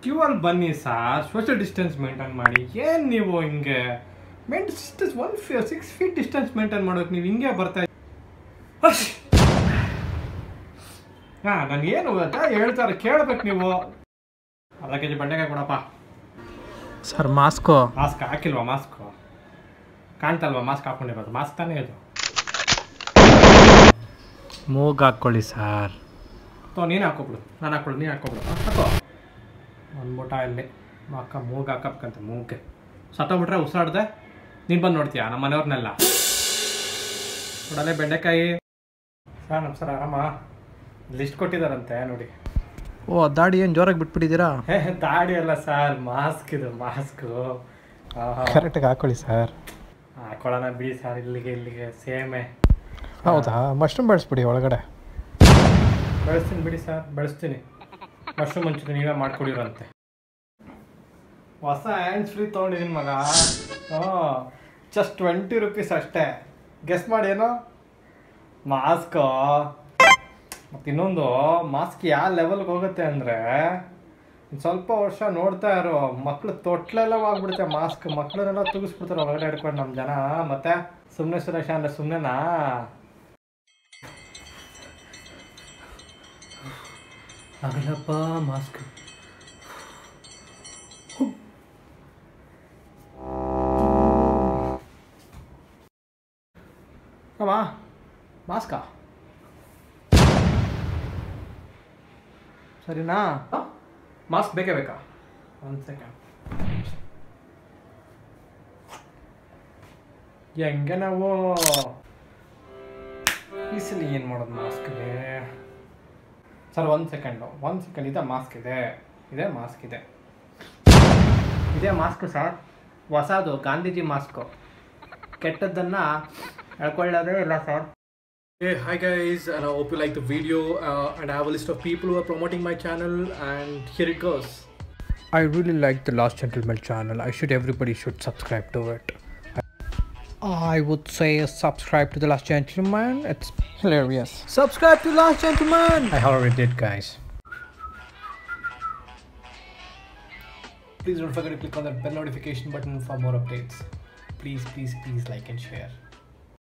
Q ಅಲ್ಲಿ ಬನ್ನಿ sir social distance maintain ಮಾಡಿ ಏನು ನೀವು ಹಿಂಗೆ ಮೇಂಟ್ ಡಿಸ್ಟೆನ್ಸ್ ಒನ್ ಫಿ ಸಿಕ್ಸ್ ಫೀಟ್ ಡಿಸ್ಟೆನ್ಸ್ ಮೇಂಟೈನ್ ಮಾಡೋಕೆ ನೀವು ಹಿಂಗೆ ಬರ್ತಾ ಹಾಂ ನಾನು ಏನು ಗೊತ್ತಾ ಹೇಳ್ತಾರೆ ಕೇಳ್ಬೇಕು ನೀವು ಅರ್ಧ ಕೆ ಜಿ ಬೆಂಡೆಕಾಯಿ ಕೊಡಪ್ಪ ಸರ್ ಮಾಸ್ಕು ಮಾಸ್ಕ್ ಹಾಕಿಲ್ವಾ ಮಾಸ್ಕ್ ಕಾಣ್ತಲ್ವಾ ಮಾಸ್ಕ್ ಹಾಕೊಂಡಿರೋದು ಮಾಸ್ಕ್ ತಾನೇ ಇದು ಮೂಗ್ ಹಾಕ್ಕೊಳ್ಳಿ ಸರ್ ತೋ ನೀನು ಹಾಕೋಬಿಡು ನಾನು ಹಾಕೊಡು ನೀನು ಹಾಕೋಬಿಡು ಹಾಕೋ ಒಂದು ಬೂಟ ಇಲ್ಲಿ ಅಕ್ಕ ಮೂಗ್ ಹಾಕಬೇಕಂತ ಮೂಗ್ಗೆ ಸತ್ತೋಗ್ಬಿಟ್ರೆ ಉಸಿರಾಡ್ದೆ ನೀನು ಬಂದು ನೋಡ್ತೀಯಾ ನಮ್ಮ ಮನೆಯವ್ರನ್ನೆಲ್ಲ ಕೊಡಲೇ ಬೆಂಡೆಕಾಯಿ ಸರ್ ನಮಸ್ಕಾರ ಆರಾಮ ಲಿಸ್ಟ್ ಕೊಟ್ಟಿದ್ದಾರಂತೆ ನೋಡಿ ಓ ದಾಡಿ ಏನು ಜೋರಾಗಿ ಬಿಟ್ಬಿಟ್ಟಿದ್ದೀರಾ ಹೇ ದಾಡಿ ಅಲ್ಲ ಸರ್ ಮಾಸ್ಕ್ ಇದು ಮಾಸ್ಕು ಕರೆಕ್ಟಾಗಿ ಹಾಕ್ಕೊಳ್ಳಿ ಸರ್ ಹಾಕೊಳ್ಳೋಣ ಬಿಡಿ ಸರ್ ಇಲ್ಲಿಗೆ ಇಲ್ಲಿಗೆ ಸೇಮೆ ಹೌದಾ ಮಶ್ರೂಮ್ ಬೆಳೆಸ್ಬಿಡಿ ಒಳಗಡೆ ಬೆಳೆಸ್ತೀನಿ ಬಿಡಿ ಸರ್ ಬೆಳೆಸ್ತೀನಿ ಮಶ್ರೂಮ್ ಹಂಚಿದ್ದು ನೀವೇ ಮಾಡ್ಕೊಡಿರಂತೆ ಹೊಸ ಹ್ಯಾಂಡ್ಸ್ ಫ್ರೀ ತೊಗೊಂಡಿದ್ದೀನಿ ಮಗ ಹ್ಞೂ ಜಸ್ಟ್ ಟ್ವೆಂಟಿ ರುಪೀಸ್ ಅಷ್ಟೇ ಗೆಸ್ ಮಾಡಿ ಏನೋ ಮಾಸ್ಕು ಮತ್ತು ಇನ್ನೊಂದು ಮಾಸ್ಕ್ ಯಾವ ಲೆವೆಲ್ಗೆ ಹೋಗುತ್ತೆ ಅಂದರೆ ಸ್ವಲ್ಪ ವರ್ಷ ನೋಡ್ತಾ ಇರೋ ಮಕ್ಳು ತೊಟ್ಲೆಲ್ಲ ಆಗ್ಬಿಡುತ್ತೆ ಮಾಸ್ಕ್ ಮಕ್ಳನ್ನೆಲ್ಲ ತುಗಿಸ್ಬಿಡ್ತಾರೆ ಒಳಗಡೆ ಹಿಡ್ಕೊಂಡು ನಮ್ಮ ಜನ ಮತ್ತೆ ಸುಮ್ಮನೆ ಸುರೇಶ ಅಂದ್ರೆ ಸುಮ್ಮನೆನಾ ಆಗಲಪ್ಪ ಮಾಸ್ಕ್ ಅಮ್ಮ ಮಾಸ್ಕಾ ಸರಿನಾ ಮಾಸ್ಕ್ ಬೇಕೇ ಬೇಕಾ ಒಂದು ಸೆಕೆಂಡ್ ಹೆಂಗೆ ನಾವು ಈ ಸಲ ಏನು ಮಾಡೋದು ಮಾಸ್ಕ್ಗೆ ಸರ್ ಒಂದು ಸೆಕೆಂಡು ಒಂದು ಸೆಕೆಂಡ್ ಇದೆ ಮಾಸ್ಕ್ ಇದೆ ಇದೆ ಮಾಸ್ಕ್ ಇದೆ ಇದೇ ಮಾಸ್ಕ್ ಸರ್ ಹೊಸದು ಗಾಂಧೀಜಿ ಮಾಸ್ಕು ಕೆಟ್ಟದ್ದನ್ನು ಎಳ್ಕೊಳ್ಳೋದೇ ಇಲ್ಲ sir Hey, hi guys, and I hope you like the video. Uh, and I have a list of people who are promoting my channel, and here it goes. I really like the Last Gentleman channel. I should everybody should subscribe to it. I would say subscribe to the Last Gentleman. It's hilarious. Subscribe to Last Gentleman. I already did, guys. Please don't forget to click on that bell notification button for more updates. Please, please, please like and share.